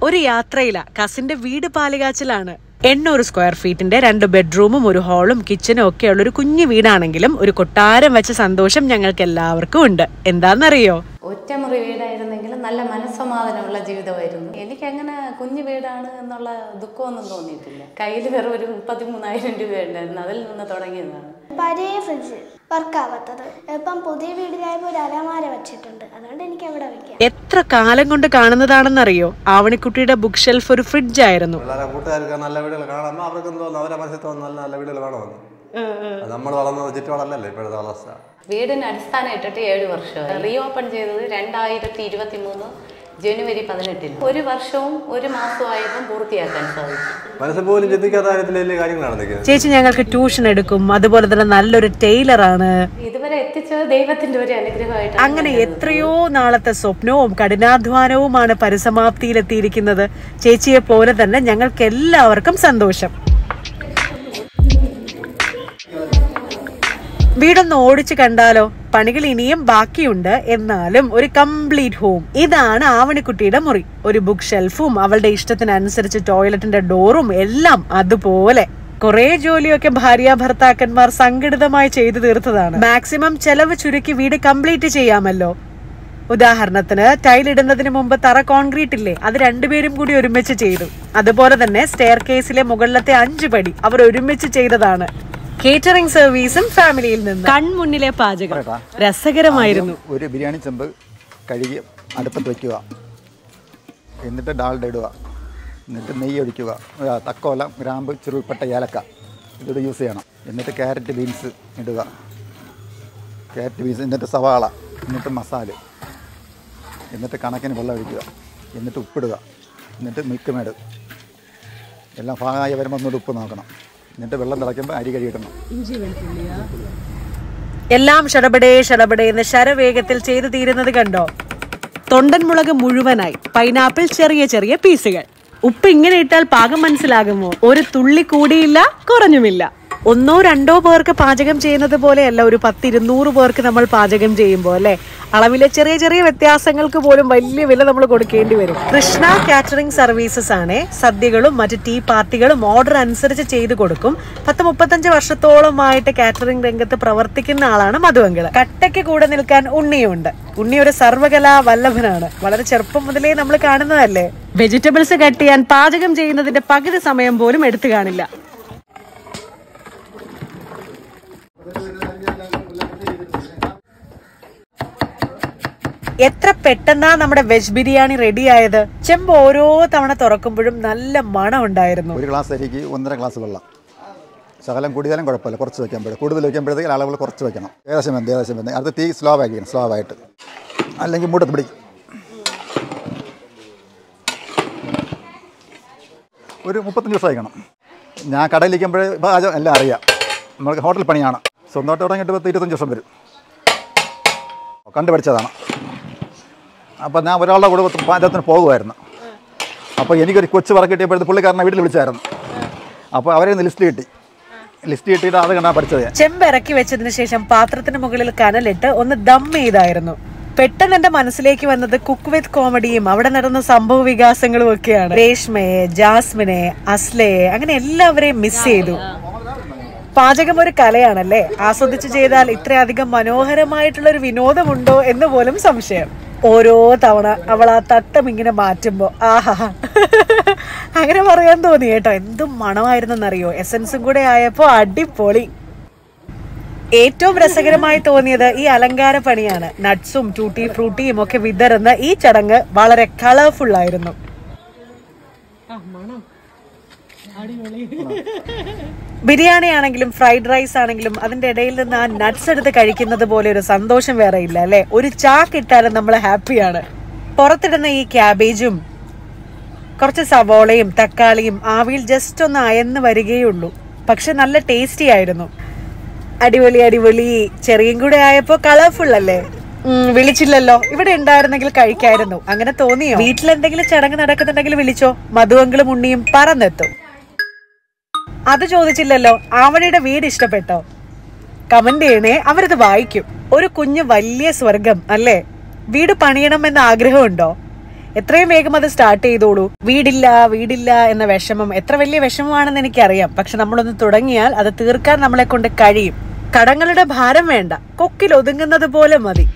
ഒരു യാത്രയില കസിന്റെ വീട് പാലുകാച്ചിലാണ് എണ്ണൂറ് സ്ക്വയർ ഫീറ്റിന്റെ രണ്ട് ബെഡ്റൂമും ഒരു ഹാളും കിച്ചനും ഒക്കെ ഉള്ള ഒരു കുഞ്ഞു വീടാണെങ്കിലും ഒരു കൊട്ടാരം വെച്ച സന്തോഷം ഞങ്ങൾക്ക് എല്ലാവർക്കും ഉണ്ട് എന്താണെന്നറിയോ ഒറ്റമുറി വീടായിരുന്നെങ്കിലും നല്ല മനസ്സമാധാനമുള്ള ജീവിതമായിരുന്നു എനിക്കങ്ങനെ കുഞ്ഞു വീടാണ് എന്നുള്ള ദുഃഖമൊന്നും തോന്നിയിട്ടില്ല കയ്യിൽ വെറും ഒരു മുപ്പത്തിമൂന്നായിരം രൂപ ഉണ്ടായിരുന്നു അതിൽ നിന്ന് തുടങ്ങിയതാണ് പഴയ ഫ്രിഡ്ജ് വർക്കാവാത്തത് ഇപ്പം പുതിയ വീടിലായപ്പോൾ ഒരു അലമാര വെച്ചിട്ടുണ്ട് അതുകൊണ്ട് എനിക്ക് അവിടെ വെക്കാം എത്ര കാലം കൊണ്ട് കാണുന്നതാണെന്നറിയോ ആവണിക്കുട്ടിയുടെ ബുക്ക് ഷെൽഫ് ഒരു ഫ്രിഡ്ജ് ആയിരുന്നു പിള്ളേരെ കൂട്ടുകാർക്ക് നല്ല വീടുകൾ കാണുമ്പോൾ അവർക്ക് തോന്നുന്നു അവരെ മനസ്സിൽ തോന്നുന്നു നല്ല നല്ല വീടുകൾ വേണമെന്ന് നമ്മൾ വളർന്നത് ചുറ്റുപാടല്ലല്ലോ ഇപ്പോഴത്തെ അവസ്ഥ വീടിന് അടിസ്ഥാനം ഇട്ടിട്ട് ഏഴ് വർഷമായി റീ ഓപ്പൺ ചെയ്തത് രണ്ടായിരത്തി ഇരുപത്തി മൂന്ന് ജനുവരി പതിനെട്ടിന് ഒരു വർഷവും ഒരു മാസവും ആയപ്പം പൂർത്തിയാക്കാൻ സാധിച്ചു മനസ്സിൽ പോലും ചിന്തിക്കാത്ത കാര്യത്തിൽ വലിയ കാര്യങ്ങളാണ് നിൽക്കുന്നത് ചേച്ചി ഞങ്ങൾക്ക് ട്യൂഷൻ എടുക്കും അതുപോലെ തന്നെ നല്ലൊരു ടൈലറാണ് ഇതുവരെ എത്തിച്ചത് ദൈവത്തിന്റെ ഒരു അനുഗ്രഹമായിട്ട് അങ്ങനെ എത്രയോ നാളത്തെ സ്വപ്നവും കഠിനാധ്വാനവുമാണ് പരിസമാപ്തിയിലെത്തിയിരിക്കുന്നത് ചേച്ചിയെ പോലെ തന്നെ ഞങ്ങൾക്ക് എല്ലാവർക്കും സന്തോഷം വീടൊന്ന് ഓടിച്ചു കണ്ടാലോ പണികൾ ഇനിയും ബാക്കിയുണ്ട് എന്നാലും ഒരു കംപ്ലീറ്റ് ഹോം ഇതാണ് ആവണിക്കുട്ടിയുടെ മുറി ഒരു ബുക്ക് ഷെൽഫും അവളുടെ ഇഷ്ടത്തിനനുസരിച്ച് ടോയ്ലറ്റിന്റെ ഡോറും എല്ലാം അതുപോലെ കുറെ ജോലിയൊക്കെ ഭാര്യ ഭർത്താക്കന്മാർ സംഘടിതമായി ചെയ്തു തീർത്തതാണ് മാക്സിമം ചെലവ് ചുരുക്കി വീട് കംപ്ലീറ്റ് ചെയ്യാമല്ലോ ഉദാഹരണത്തിന് ടൈൽ ഇടുന്നതിന് മുമ്പ് തറ കോൺക്രീറ്റ് ഇല്ലേ അത് രണ്ടുപേരും കൂടി ഒരുമിച്ച് ചെയ്തു അതുപോലെ തന്നെ സ്റ്റെയർ കേസിലെ മുകളിലത്തെ അഞ്ചു പടി അവർ ഒരുമിച്ച് ചെയ്തതാണ് കേറ്ററിംഗ് സർവീസും ഫാമിലിയിൽ നിന്ന് കൺമുന്നിലെ പാചകം രസകരമായിരുന്നു ഒരു ബിരിയാണി ചെമ്പ് കഴുകി അടുപ്പത്ത് വയ്ക്കുക എന്നിട്ട് ഡാൽഡ ഇടുക എന്നിട്ട് നെയ്യ് ഒഴിക്കുക ആ, തക്കോല ഗ്രാമ്പ് ചുരുൾപ്പെട്ട ഏലക്ക ഇതിവിടെ യൂസ് ചെയ്യണം എന്നിട്ട് ക്യാരറ്റ് ബീൻസ് ഇടുക ക്യാരറ്റ് ബീൻസ് എന്നിട്ട് സവാള എന്നിട്ട് മസാല എന്നിട്ട് കണക്കിന് വെള്ളം ഒഴിക്കുക എന്നിട്ട് ഉപ്പിടുക എന്നിട്ട് മിൽക്ക് മേട് എല്ലാം ഭാഗമായി വരുമ്പോൾ ഒന്നുകൂടി ഉപ്പ് നോക്കണം എന്നിട്ട് വെള്ളം തിളയ്ക്കുമ്പോൾ അരി കഴുകിയിടണം എല്ലാം ഷടപടേ ഷടപടേ എന്ന് ശരവേഗത്തിൽ ചെയ്തു തീരുന്നത് കണ്ടോ തൊണ്ടൻ മുളക് മുഴുവനായി പൈനാപ്പിൾ ചെറിയ ചെറിയ പീസുകൾ ഉപ്പ് ഇങ്ങനെ ഇട്ടാൽ പാകം മനസ്സിലാകുമോ ഒരു തുള്ളി കൂടിയില്ല കുറഞ്ഞുമില്ല ഒന്നോ രണ്ടോ പേർക്ക് പാചകം ചെയ്യുന്നത് പോലെയല്ല ഒരു പത്തിരുന്നൂറ് പേർക്ക് നമ്മൾ പാചകം ചെയ്യുമ്പോൾ അല്ലെ അളവിലെ ചെറിയ ചെറിയ വ്യത്യാസങ്ങൾക്ക് പോലും വലിയ വില നമ്മൾ കൊടുക്കേണ്ടി വരും കൃഷ്ണ കാറ്ററിംഗ് സർവീസസ് ആണ് സദ്യകളും മറ്റ് ടീ പാർട്ടികളും ഓർഡർ അനുസരിച്ച് ചെയ്തു കൊടുക്കും പത്ത് മുപ്പത്തഞ്ച് വർഷത്തോളമായിട്ട് കാറ്ററിംഗ് രംഗത്ത് പ്രവർത്തിക്കുന്ന ആളാണ് മധുവങ്കിള് കട്ടയ്ക്ക് കൂടെ നിൽക്കാൻ ഉണ്ണിയുണ്ട് ഉണ്ണി ഒരു സർവകലാ വല്ലഭനാണ് വളരെ ചെറുപ്പം മുതലേ നമ്മൾ കാണുന്നതല്ലേ വെജിറ്റബിൾസ് കട്ട് ചെയ്യാൻ പാചകം ചെയ്യുന്നതിന്റെ പകുതി സമയം പോലും എടുത്തു കാണില്ല എത്ര പെട്ടെന്നാ നമ്മുടെ വെജ് ബിരിയാണി റെഡി ആയത് ചെമ്പ് ഓരോ തവണ തുറക്കുമ്പോഴും നല്ല മണം ഉണ്ടായിരുന്നു ഒരു ഗ്ലാസ് അരിക്ക് ഒന്നര ഗ്ലാസ് വെള്ളം ശകലം കൂടിയാലും കുഴപ്പമില്ല കുറച്ച് വയ്ക്കുമ്പോഴേ കൂടുതൽ വയ്ക്കുമ്പോഴത്തേക്ക് അളവുകൾ കുറച്ച് വെക്കണം ഏകദേശം വെന്ത് ഏകദേശം വെന്ത് അടുത്ത് തീ സ്ലോ ആക്കിക്കണം സ്ലോ ആയിട്ട് അല്ലെങ്കിൽ മൂടത്ത് പിടിക്കും ഒരു മുപ്പത്തഞ്ച് ദിവസം വയ്ക്കണം ഞാൻ കടയിലിരിക്കുമ്പോൾ പാചകം എല്ലാം അറിയാം നമുക്ക് ഹോട്ടൽ പണിയാണ് സ്വന്തമായിട്ട് തുടങ്ങിയിട്ട് പത്ത് ഇരുപത്തഞ്ച് വർഷം വരും കണ്ടുപഠിച്ചതാണ് അപ്പോൾ ഞാൻ ഒരാളുടെ കൂടെ പാചകത്തിന് പോകുമായിരുന്നു അപ്പോൾ എനിക്കൊരു കൊച്ചു വർക്ക് കിട്ടിയപ്പോഴത്തെ പുള്ളിക്കാരനെ വീട്ടിൽ വിളിച്ചായിരുന്നു അപ്പോൾ അവരെ ഒന്ന് ലിസ്റ്റ് കിട്ടി ലിസ്റ്റ് കിട്ടിയിട്ട് അത് കണ്ടാൽ പഠിച്ചത് ഞാൻ ചെമ്പ് ഇറക്കി വെച്ചതിന് ശേഷം പാത്രത്തിന് മുകളിൽ കനലിട്ട് ഒന്ന് ദം ചെയ്തായിരുന്നു പെട്ടെന്ന് എന്റെ മനസ്സിലേക്ക് വന്നത് കുക്ക് വിത്ത് കോമഡിയും അവിടെ നടന്ന സംഭവ വികാസങ്ങളും ഒക്കെയാണ് രേഷ്മയെ ജാസ്മിനെ അസ്ലയെ അങ്ങനെ എല്ലാവരെയും മിസ് ചെയ്തു പാചകം ഒരു കലയാണല്ലേ ആസ്വദിച്ച് ചെയ്താൽ ഇത്രയധികം മനോഹരമായിട്ടുള്ള ഒരു വിനോദമുണ്ടോ എന്ന് പോലും സംശയം ഓരോ തവണ അവൾ ആ തട്ടം ഇങ്ങനെ മാറ്റുമ്പോ ആഹാ അങ്ങനെ പറയാൻ തോന്നി കേട്ടോ എന്തും മണമായിരുന്നെന്നറിയോ എസൻസും കൂടെ ആയപ്പോ അടിപൊളി ഏറ്റവും രസകരമായി തോന്നിയത് ഈ അലങ്കാര പണിയാണ് നട്ട്സും ടൂട്ടി ഫ്രൂട്ടിയും ഒക്കെ വിതറുന്ന ഈ ചടങ്ങ് വളരെ കളർഫുൾ ആയിരുന്നു ബിരിയാണി ആണെങ്കിലും ഫ്രൈഡ് റൈസ് ആണെങ്കിലും അതിന്റെ ഇടയിൽ നിന്ന് ആ നട്ട്സ് എടുത്ത് കഴിക്കുന്നത് പോലെ ഒരു സന്തോഷം വേറെ ഇല്ല അല്ലെ ഒരു ചാക്ക് ഇട്ടാലും നമ്മൾ ഹാപ്പിയാണ് പുറത്തിടുന്ന ഈ ക്യാബേജും കുറച്ച് സവോളയും തക്കാളിയും ആവിയിൽ ജസ്റ്റ് ഒന്ന് അയന്ന് വരികയുള്ളൂ പക്ഷെ നല്ല ടേസ്റ്റി ആയിരുന്നു അടിപൊളി അടിപൊളി ചെറിയും കൂടെ ആയപ്പോ കളർഫുൾ അല്ലേ ഉം, വിളിച്ചില്ലല്ലോ ഇവിടെ ഉണ്ടായിരുന്നെങ്കിൽ കഴിക്കായിരുന്നു അങ്ങനെ തോന്നിയോ വീട്ടിലെന്തെങ്കിലും ചടങ്ങ് നടക്കുന്നുണ്ടെങ്കിൽ വിളിച്ചോ മധുവെങ്കിലും ഉണ്ണിയും പറന്നെത്തും അത് ചോദിച്ചില്ലല്ലോ ആവണിയുടെ വീട് ഇഷ്ടപ്പെട്ടോ കമന്റ് ചെയ്യണേ അവരത് വായിക്കും ഒരു കുഞ്ഞ് വലിയ സ്വർഗം അല്ലേ വീട് പണിയണമെന്ന് ആഗ്രഹമുണ്ടോ എത്രയും വേഗം അത് സ്റ്റാർട്ട് ചെയ്തോളൂ വീടില്ല വീടില്ല എന്ന വിഷമം എത്ര വലിയ വിഷമമാണെന്ന് എനിക്കറിയാം പക്ഷെ നമ്മളൊന്ന് തുടങ്ങിയാൽ അത് തീർക്കാൻ നമ്മളെ കൊണ്ട് കഴിയും കടങ്ങളുടെ ഭാരം വേണ്ട കൊക്കിൽ ഒതുങ്ങുന്നത് പോലെ മതി